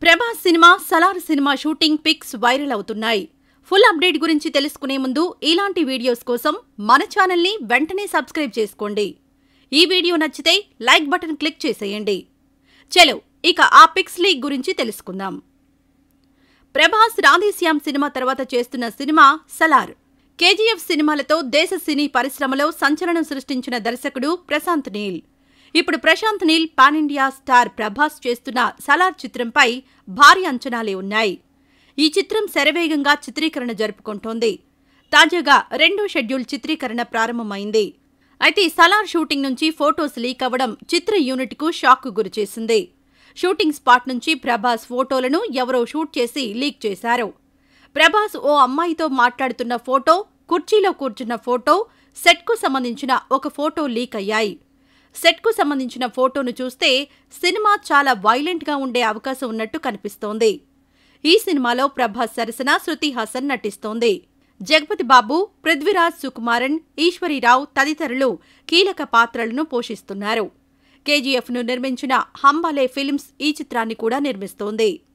Prabhas cinema Salaar cinema shooting pics viral అవుతున్నాయి full update గురించి తెలుసుకునే ముందు ఇలాంటి వీడియోస్ కోసం మన ఛానల్ని వెంటనే సబ్స్క్రైబ్ చేసుకోండి ఈ వీడియో నచ్చితే లైక్ బటన్ క్లిక్ చేసేయండి చలో ఇక ఆ పిక్స్ లీక్ గురించి తెలుసుకుందాం ప్రభాస్ రాధేశ్యామ్ సినిమా తర్వాత చేస్తున్న సినిమా సలార్ కేజీఎఫ్ సినిమాలతో దేశ సినీ పరిశ్రమలో సంచలనం సృష్టించిన దర్శకుడు ప్రశాంత్ నీల్ ఇప్పుడు Prashanth Neel pan India star Prabhas చేస్తున్న సలార్ చిత్రంపై భారీ అంచనాలే ఉన్నాయి ఈ చిత్రం శరవేగంగా చిత్రీకరణ జరుపుకుంటోంది తాజాగా రెండో షెడ్యూల్ చిత్రీకరణ ప్రారంభమైంది అయితే సలార్ షూటింగ్ నుంచి ఫోటోస్ లీక్ అవ్వడం చిత్ర యూనిట్కు షాక్కు గురిచేసింది షూటింగ్ స్పాట్ నుంచి ప్రభాస్ ఫోటోలను ఎవరో షూట్ చేసి లీక్ చేశారు ప్రభాస్ ఓ అమ్మాయితో మాట్లాడుతున్న ఫోటో కుర్చీలో కూర్చున్న ఫోటో సెట్కు సంబంధించిన ఒక ఫోటో లీక్ అయ్యాయి సెట్కు సంబంధించిన ఫోటోను చూస్తే సినిమా చాలా వైలెంట్గా ఉండే అవకాశం ఉన్నట్టు కనిపిస్తోంది ఈ సినిమాలో ప్రభాస్ సరసన శృతి హాసన్ నటిస్తోంది జగపతి బాబు పృథ్వీరాజ్ సుకుమారన్ ఈశ్వరీరావు తదితరులు కీలక పాత్రలను పోషిస్తున్నారు కేజీఎఫ్ను నిర్మించిన హంబాలే ఫిల్మ్స్ ఈ చిత్రాన్ని కూడా నిర్మిస్తోంది